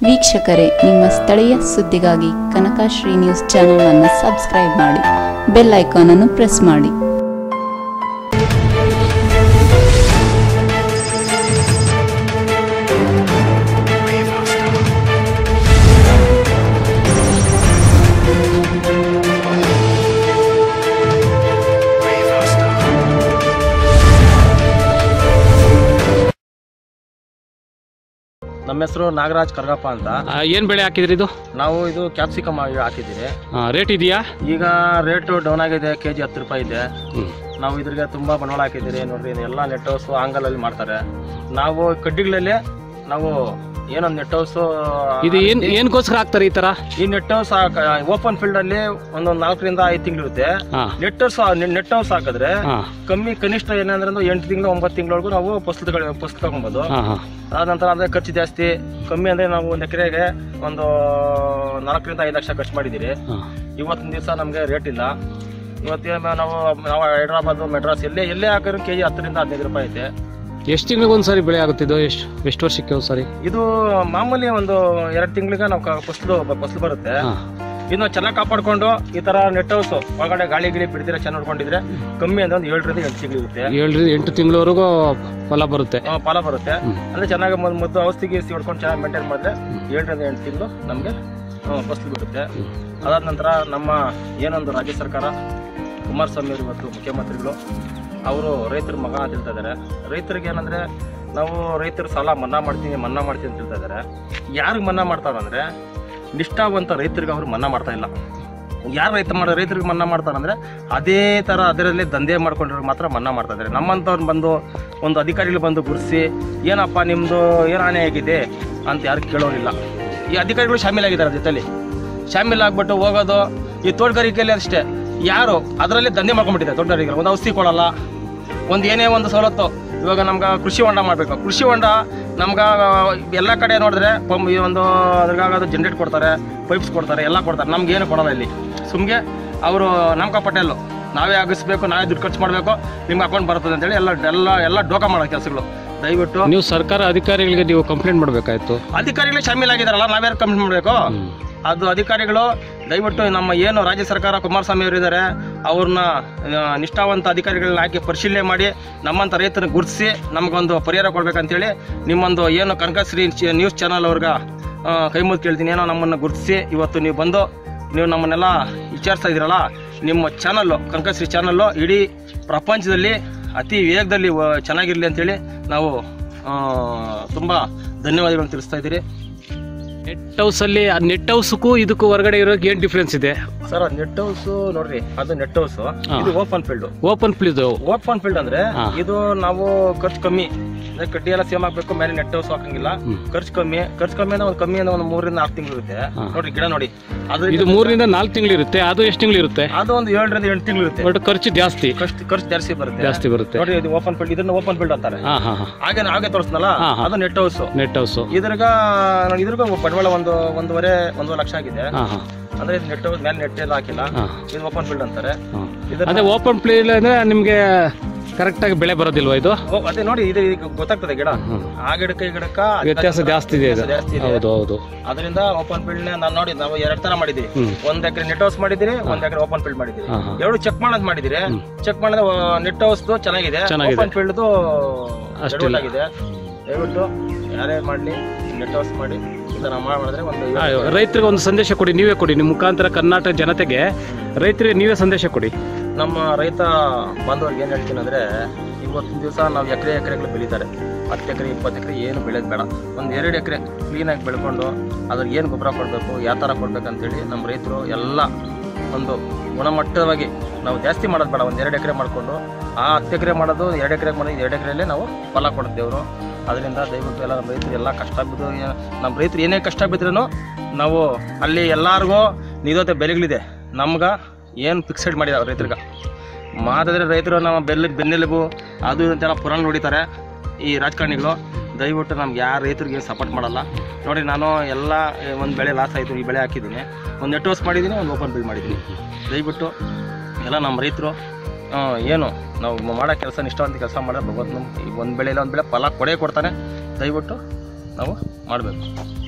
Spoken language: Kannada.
ವೀಕ್ಷಕರೇ ನಿಮ್ಮ ಸ್ಥಳೀಯ ಸುದ್ದಿಗಾಗಿ ಕನಕಶ್ರೀ ನ್ಯೂಸ್ ಚಾನೆಲ್ ಅನ್ನು ಸಬ್ಸ್ಕ್ರೈಬ್ ಮಾಡಿ ಬೆಲ್ ಐಕಾನ್ ಅನ್ನು ಪ್ರೆಸ್ ಮಾಡಿ ನಮ್ಮ ಹೆಸರು ನಾಗರಾಜ್ ಕರ್ಗಪ್ಪ ಅಂತ ಆ, ಏನ್ ಬೆಳೆ ಹಾಕಿದ್ರಿ ಇದು ನಾವು ಇದು ಕ್ಯಾಪ್ಸಿಕಮ್ ಆಗಿ ಹಾಕಿದ್ದೀವಿ ರೇಟ್ ಇದೆಯಾ ಈಗ ರೇಟು ಡೌನ್ ಆಗಿದೆ ಕೆ ಜಿ ಹತ್ತು ರೂಪಾಯಿ ಇದೆ ಹ್ಮ್. ನಾವು ಇದ್ರಿಗೆ ತುಂಬಾ ಬಂಡವಾಳ ಹಾಕಿದ್ದೀರಿ ನೋಡ್ರಿ ಇದು ಎಲ್ಲ ನೆಟ್ ಹೌಸು ಆಂಗಲಲ್ಲಿ ಮಾಡ್ತಾರೆ ನಾವು ಕಡ್ಡಿಗಳಲ್ಲಿ ನಾವು ಏನೊಂದು ನೆಟ್ ಹೌಸು ಇದು ಏನ್ ಏನ್ಗೋಸ್ಕರ ಹಾಕ್ತಾರೆ ಈ ತರ ಈ ನೆಟ್ ಹೌಸ್ ಓಪನ್ ಫೀಲ್ಡ್ ಅಲ್ಲಿ ಒಂದೊಂದು ನಾಲ್ಕರಿಂದ ಐದು ತಿಂಗಳು ಇರುತ್ತೆ ಹಾ ನೆಟ್ ಹೌಸ್ ನೆಟ್ ಹೌಸ್ ಹಾಕಿದ್ರೆ ಹಾ ಕಮ್ಮಿ ಕನಿಷ್ಠ ಏನಂದ್ರೆ ಒಂದು ಎಂಟು ತಿಂಗಳು ಒಂಬತ್ತು ತಿಂಗಳವರೆಗೂ ನಾವು ಫಸಲು ಫಸಲು ತಗೊಬೋದು ಹಾ ಹಾ ಆದ ನಂತರ ಅಂದ್ರೆ ಖರ್ಚು ಜಾಸ್ತಿ ಕಮ್ಮಿ ಅಂದ್ರೆ ನಾವು ಒಂದು ಎಕರೆಗೆ ಒಂದು ನಾಲ್ಕರಿಂದ ಐದು ಲಕ್ಷ ಖರ್ಚು ಮಾಡಿದ್ದೀರಿ ಹಾ ಇವತ್ತಿನ ದಿವಸ ನಮಗೆ ರೇಟ್ ಇಲ್ಲ ಇವತ್ತಿನ ನಾವು ನಾವು ಹೈದ್ರಾಬಾದ್ ಮೆಡ್ರಾಸ್ ಎಲ್ಲೇ ಎಲ್ಲೇ ಹಾಕಿದ್ರು ಕೆಜಿ ಹತ್ತರಿಂದ ಹದಿನೈದು ರೂಪಾಯಿ ಐತೆ ಎಷ್ಟು ತಿಂಗಳಿಗೆ ಒಂದ್ಸರಿ ಬೆಳೆ ಆಗುತ್ತಿದ್ದು ಎಷ್ಟು ಎಷ್ಟು ವರ್ಷಕ್ಕೆ ಒಂದ್ಸರಿ ಇದು ಮಾಮೂಲಿ ಒಂದು ಎರಡು ತಿಂಗಳಿಗೆ ನಾವು ಕ- ಫಸಲು ಫಸಲು ಬರುತ್ತೆ ಹಾ ಇನ್ನು ಚೆನ್ನಾಗಿ ಕಾಪಾಡ್ಕೊಂಡು ಈ ತರ ನೆಟ್ ಹೌಸ್ ಒಳಗಡೆ ಗಾಳಿ ಗಿಳಿ ಬಿಡ್ದಿರ ಚೆನ್ನಾಗಿ ನೋಡ್ಕೊಂಡಿದ್ರೆ ಕಮ್ಮಿ ಅಂದ್ರೆ ಒಂದು ಏಳರಿಂದ ಎಂಟು ತಿಂಗಳು ಇರುತ್ತೆ ಏಳರಿಂದ ಎಂಟು ತಿಂಗಳವರೆಗೂ ಫಲ ಬರುತ್ತೆ ಆ, ಫಲ ಬರುತ್ತೆ ಹ್ಮ್. ಅಂದ್ರೆ ಚೆನ್ನಾಗಿ ಮೊದ್- ಮೊದಲು ಔಷಧಿ ಗಿಸ್ತಿ ಹೊಡ್ಕೊಂಡು ಚೆನ್ನಾಗಿ ಮೇಂಟೈನ್ ಮಾಡಿದ್ರೆ ಏಳರಿಂದ ಎಂಟು ತಿಂಗಳು ನಮಗೆ ಫಸಲು ಬಿಡುತ್ತೆ ಅದಾದ ನಂತರ ನಮ್ಮ ಏನೊಂದು ರಾಜ್ಯ ಸರ್ಕಾರ ಕುಮಾರಸ್ವಾಮಿ ಅವರು ಇವತ್ತು ಮುಖ್ಯಮಂತ್ರಿಗಳು ಅವರು ರೈತರ ಮಗ ಅಂತ ಹೇಳ್ತಾ ಇದ್ದಾರೆ ರೈತರಿಗೆ ಏನಂದ್ರೆ ನಾವು ರೈತರ ಸಾಲ ಮನ್ನಾ ಮಾಡ್ತೀನಿ ಮನ್ನಾ ಮಾಡ್ತೀನಿ ಅಂತ ಹೇಳ್ತಾ ಇದ್ದಾರೆ ಯಾರಿಗೆ ಮನ್ನಾ ಮಾಡ್ತಾರಂದ್ರೆ ನಿಷ್ಠಾವಂತ ರೈತರಿಗೆ ಅವರು ಮನ್ನಾ ಮಾಡ್ತಾ ಇಲ್ಲ ಯಾರು ರೈತ ಮಾಡೋ ರೈತರಿಗೆ ಮನ್ನಾ ಮಾಡ್ತಾರಂದ್ರೆ ಅದೇ ಥರ ಅದರಲ್ಲಿ ದಂಧೆ ಮಾಡ್ಕೊಂಡಿರೋ ಮಾತ್ರ ಮನ್ನಾ ಮಾಡ್ತಾ ಇದ್ದಾರೆ ನಮ್ಮಂಥವ್ರು ಬಂದು ಒಂದು ಅಧಿಕಾರಿಗಳು ಬಂದು ಗುರುಸಿ ಏನಪ್ಪ ನಿಮ್ಮದು ಏನು ಹಾನಿ ಆಗಿದೆ ಅಂತ ಯಾರು ಕೇಳೋರಿಲ್ಲ ಈ ಅಧಿಕಾರಿಗಳು ಶಾಮೀಲಾಗಿದ್ದಾರೆ ಜೊತೆಲಿ ಶಾಮೀಲ್ ಆಗ್ಬಿಟ್ಟು ಹೋಗೋದು ಈ ತೋಟಗಾರಿಕೆಯಲ್ಲಿ ಅಷ್ಟೇ ಯಾರು ಅದರಲ್ಲಿ ದಂಧೆ ಮಾಡ್ಕೊಂಡ್ಬಿಟ್ಟಿದ್ದಾರೆ ತೋಟಗಾರಿಕೆ ಒಂದು ಔಷಧಿ ಕೊಡಲ್ಲ ಒಂದು ಏನೇ ಒಂದು ಸವಲತ್ತು ಇವಾಗ ನಮ್ಗೆ ಕೃಷಿ ಹೊಂಡ ಮಾಡಬೇಕು ಕೃಷಿ ಹೊಂಡ ನಮ್ಗೆ ಎಲ್ಲ ಕಡೆ ನೋಡಿದ್ರೆ ಪಂಪ್ ಈ ಒಂದು ಅದ್ರಾಗದು ಜನ್ರೇಟ್ ಕೊಡ್ತಾರೆ ಪೈಪ್ಸ್ ಕೊಡ್ತಾರೆ ಎಲ್ಲ ಕೊಡ್ತಾರೆ ನಮ್ಗೆ ಏನು ಕೊಡಲ್ಲ ಇಲ್ಲಿ ಸುಮ್ಗೆ ಅವರು ನಮ್ಕ ಪಟೇಲ್ ನಾವೇ ಆಗಿಸ್ಬೇಕು ನಾವೇ ದುಡ್ಡು ಖರ್ಚು ಮಾಡಬೇಕು ನಿಮ್ಗೆ ಅಕೌಂಟ್ ಬರ್ತದೆ ಅಂತೇಳಿ ಎಲ್ಲ ಎಲ್ಲ ಎಲ್ಲ ಡೋಕ ಮಾಡೋ ಕೆಲಸಗಳು ದಯವಿಟ್ಟು ನೀವು ಸರ್ಕಾರ ಅಧಿಕಾರಿಗಳಿಗೆ ನೀವು ಕಂಪ್ಲೇಂಟ್ ಮಾಡ್ಬೇಕಾಯ್ತು ಅಧಿಕಾರಿಗಳು ಶಾಮೀಲಾಗಿದ್ದಾರಲ್ಲ ನಾವ್ಯಾರು ಕಂಪ್ಲೇಂಟ್ ಮಾಡಬೇಕು ಅದು ಅಧಿಕಾರಿಗಳು ದಯವಿಟ್ಟು ನಮ್ಮ ಏನು ರಾಜ್ಯ ಸರ್ಕಾರ ಕುಮಾರಸ್ವಾಮಿ ಅವರು ಇದ್ದಾರೆ ಅವ್ರನ್ನ ಆ, ನಿಷ್ಠಾವಂತ ಅಧಿಕಾರಿಗಳನ್ನ ಹಾಕಿ ಪರಿಶೀಲನೆ ಮಾಡಿ ನಮ್ಮಂಥ ರೈತರನ್ನ ಗುರುತಿಸಿ ನಮಗೊಂದು ಪರಿಹಾರ ಕೊಡ್ಬೇಕಂತೇಳಿ ನಿಮ್ಮೊಂದು ಏನು ಕನಕಶ್ರೀ ಚ- ನ್ಯೂಸ್ ಚಾನಲ್ ಅವ್ರಿಗೆ ಆ, ಕೈ ಮುಗಿದು ಕೇಳ್ತೀನಿ ಏನೋ ನಮ್ಮನ್ನು ಗುರುತಿಸಿ ಇವತ್ತು ನೀವು ಬಂದು ನೀವು ನಮ್ಮನ್ನೆಲ್ಲ ವಿಚಾರಿಸ್ತಾ ಇದ್ದೀರಲ್ಲ ನಿಮ್ಮ ಚಾನಲ್ಲು ಕನಕಶ್ರೀ ಚಾನಲ್ಲು ಇಡೀ ಪ್ರಪಂಚದಲ್ಲಿ ಅತಿ ವೇಗದಲ್ಲಿ ವ- ಚೆನ್ನಾಗಿರ್ಲಿ ಅಂತೇಳಿ ನಾವು ಆ, ತುಂಬ ಧನ್ಯವಾದಗಳನ್ನು ತಿಳಿಸ್ತಾ ಇದ್ದೀರಿ ನೆಟ್ ಹೌಸ್ ಅಲ್ಲಿ ನೆಟ್ ಹೌಸ್ಗೂ ಇದಕ್ಕೂ ಹೊರಗಡೆ ಇರೋಕೆ ಏನ್ ಡಿಫ್ರೆನ್ಸ್ ಇದೆ ಸರ್ ನೆಟ್ ಹೌಸ್ ನೋಡ್ರಿ ಅದು ನೆಟ್ ಹೌಸ್ ಇದು open field open please open field ಅಂದ್ರೆ ಹಾ. ಇದು ನಾವು ಖರ್ಚು ಕಮ್ಮಿ ಅಂದ್ರೆ ಕಡ್ಡಿ ಎಲ್ಲ ಸೇಮ್ ಹಾಕ್ಬೇಕು ಮೇಲೆ ನೆಟ್ ಹೌಸ್ ಹಾಕಂಗಿಲ್ಲ ಹ್ಮ್. ಖರ್ಚು ಕಮ್ಮಿ ಖರ್ಚು ಕಮ್ಮಿ ಅಂದ್ರೆ ಒಂದು ಕಮ್ಮಿ ಅಂದ್ರೆ ಒಂದು ಮೂರಿಂದ ನಾಲ್ಕು ತಿಂಗಳು ಇರುತ್ತೆ ಹಾ. ನೋಡ್ರಿ ಗಿಡ ನೋಡಿ ಅದು ಇದು ಮೂರರಿಂದ ನಾಲ್ಕು ತಿಂಗಳು ಇರುತ್ತೆ ಅದು ಎಷ್ಟು ತಿಂಗಳು ಇರುತ್ತೆ ಅದು ಒಂದು ಏಳರಿಂದ ಎಂಟು ತಿಂಗಳು ಇರುತ್ತೆ ಬಟ್ ಖರ್ಚು ಜಾಸ್ತಿ ಖರ್ಚು ಖರ್ಚು ಜಾಸ್ತಿ ಬರುತ್ತೆ ಜಾಸ್ತಿ ಬರುತ್ತೆ ನೋಡ್ರಿ ಇದು ಓಪನ್ ಫೀಲ್ಡ್ ಇದನ್ನ ಓಪನ್ ಫೀಲ್ಡ್ ಅಂತಾರೆ ಹಾ ಹಾ ಹಾ ಹಾಗೆ ಹಾಗೆ ತೋರಿಸ್ನಲ್ಲ ಹಾ, ಹಾ. ಅದು ನೆಟ್ ಹೌಸ್ ನೆಟ್ ಹೌಸ್ ಇದ್ರಾಗ ನಾನು ಇದ್ರಾಗ ಬಂಡವಾಳ ಒಂದು ಒಂದೂವರೆ ಒಂದೂವರೆ ಲಕ್ಷ ಆಗಿದೆ ಹಾ ಹಾ ಅಂದ್ರೆ ಇದು ನೆಟ್ ಹೌಸ್ ಮೇಲೆ ನೆಟ್ ಎಲ್ಲ ಹಾಕಿಲ್ಲ ಹಾ ಇದು ಓಪನ್ ಫೀಲ್ಡ್ ಅಂತಾರೆ ಹಾ. ಇದನ್ನ ಅದೇ ಓಪನ್ ಪ್ಲೇಸ್ ಅಂದ್ರೆ ನಿಮ್ಗೆ ಕರೆಕ್ಟ್ ಆಗಿ ಬೆಳೆ ಬರೋದಿಲ್ವಾ ಇದು ಓ, ಅದೇ ನೋಡಿ ಇದು ಈಗ ಗೊತ್ತಾಗ್ತದೆ ಗಿಡ ಹ್ಮ್. ಆ ಗಿಡಕ್ಕೆ ಈ ಗಿಡಕ್ಕ ವ್ಯತ್ಯಾಸ ಜಾಸ್ತಿ ಇದೆ ಇದು ವ್ಯತ್ಯಾಸ ಜಾಸ್ತಿ ಇದೆ ಹೌದು ಹೌದು ಅದರಿಂದ ಓಪನ್ ಫೀಲ್ಡ್ ನಾನು ನೋಡಿ ನಾವು ಎರಡ್ ತರ ಮಾಡಿದ್ವಿ ಹ್ಮ್. ಒಂದ್ ಎಕರೆ ನೆಟ್ ಹೌಸ್ ಮಾಡಿದಿರಿ ಒಂದ್ ಎಕರೆ ಓಪನ್ ಫೀಲ್ಡ್ ಮಾಡಿದಿರಿ ಹಾ, ಹಾ. ಎರಡು ಚೆಕ್ ಮಾಡೋದ್ ಮಾಡಿದಿರಿ ಚೆಕ್ ಮಾಡಿದ್ರೆ ನೆಟ್ ಹೌಸ್ ಚೆನ್ನಾಗಿದೆ ಚೆನ್ನಾಗಿದೆ. ಓಪನ್ ಫೀಲ್ಡ್ ಅಷ್ಟಿಲ್ಲ. ಆಗಿದೆ ದಯವಿಟ್ಟು ಯಾರೇ ಮಾಡ್ಲಿ ನೆಟ್ ಹೌಸ್ ಮಾಡಿ ಈ ತರ ಮಾಡಿದ್ರೆ ಒಂದು ಆ, ರೈತರಿಗೆ ಒಂದು ಸಂದೇಶ ಕೊಡಿ ನೀವೇ ಕೊಡಿ ನಿಮ್ಮ ಮುಖಾಂತರ ಕರ್ನಾಟಕ ಜನತೆಗೆ ರೈತರಿಗೆ ನೀವೇ ಸಂದೇಶ ಕೊಡಿ ನಮ್ಮ ರೈತ ಬಾಂಧವರಿಗೆ ಏನ್ ಹೇಳ್ತೀನಿ ಅಂದ್ರೆ ಇವತ್ತಿನ ದಿವಸ ನಾವು ಎಕರೆ ಎಕರೆಗಳು ಬೆಳೀತಾರೆ ಹತ್ತು ಎಕರೆ ಇಪ್ಪತ್ತು ಎಕರೆ ಏನು ಬೆಳೆಯೋದು ಬೇಡ ಒಂದು ಎರಡು ಎಕರೆ ಕ್ಲೀನಾಗಿ ಬೆಳ್ಕೊಂಡು ಅದ್ರ ಏನು ಗೊಬ್ಬರ ಕೊಡಬೇಕು ಯಾವ ಥರ ಕೊಡ್ಬೇಕಂತೇಳಿ ನಮ್ಮ ರೈತರು ಎಲ್ಲ ಒಂದು ಗುಣಮಟ್ಟವಾಗಿ ನಾವು ಜಾಸ್ತಿ ಮಾಡೋದು ಬೇಡ ಒಂದು ಎರಡು ಎಕರೆ ಮಾಡಿಕೊಂಡು ಆ ಹತ್ತು ಎಕರೆ ಮಾಡೋದು ಎರಡು ಎಕರೆ ಮಾಡೋದು ಎರಡು ಎಕರೆಯಲ್ಲೇ ನಾವು ಫಲ ಕೊಡ್ತೇವ್ರು ಅದರಿಂದ ದಯವಿಟ್ಟು ಎಲ್ಲ ನಮ್ಮ ರೈತರು ಎಲ್ಲ ಕಷ್ಟ ಬಿದ್ದು ಏ- ನಮ್ಮ ರೈತರು ಏನೇ ಕಷ್ಟ ಬಿದ್ರೂ ನಾವು ಅಲ್ಲಿ ಎಲ್ಲರಿಗೂ ನಿರೋಧ ಬೆಲೆಗಳಿದೆ ನಮ್ಗೆ ಏನು ಫಿಕ್ಸೆಡ್ ಮಾಡಿದಾವೆ ರೈತರಿಗೆ ಮಾತಾದ್ರೆ ರೈತರು ನಮ್ಮ ಬೆಲ್ಲ ಬೆನ್ನೆಲುಬು ಅದು ಇದು ಅಂತೆಲ್ಲ ಪುರಾಣ ನೋಡಿತಾರೆ ಈ ರಾಜಕಾರಣಿಗಳು ದಯವಿಟ್ಟು ನಮ್ಗೆ ಯಾರು ರೈತರಿಗೆ ಸಪೋರ್ಟ್ ಮಾಡಲ್ಲ ನೋಡಿ ನಾನು ಎಲ್ಲ ಒಂದು ಬೆಳೆ ಲಾಸ್ ಆಯಿತು ಈ ಬೆಳೆ ಹಾಕಿದ್ದೀನಿ ಒಂದು ನೆಟ್ ಹೌಸ್ ಮಾಡಿದ್ದೀನಿ ಒಂದು ಓಪನ್ ಬಿಲ್ ಮಾಡಿದ್ದೀನಿ ದಯವಿಟ್ಟು ಎಲ್ಲ ನಮ್ಮ ರೈತರು ಏನು ನಾವು ಮಾಡೋ ಕೆಲಸ ನಿಷ್ಠಾವಂತ ಕೆಲಸ ಮಾಡಿದ್ರೆ ಭಗವಂತನ ಈ ಒಂದು ಬೆಳೆಯಲ್ಲಿ ಒಂದು ಬೆಳೆ ಫಲ ಕೊಡೇ ಕೊಡ್ತಾನೆ ದಯವಿಟ್ಟು ನಾವು ಮಾಡಬೇಕು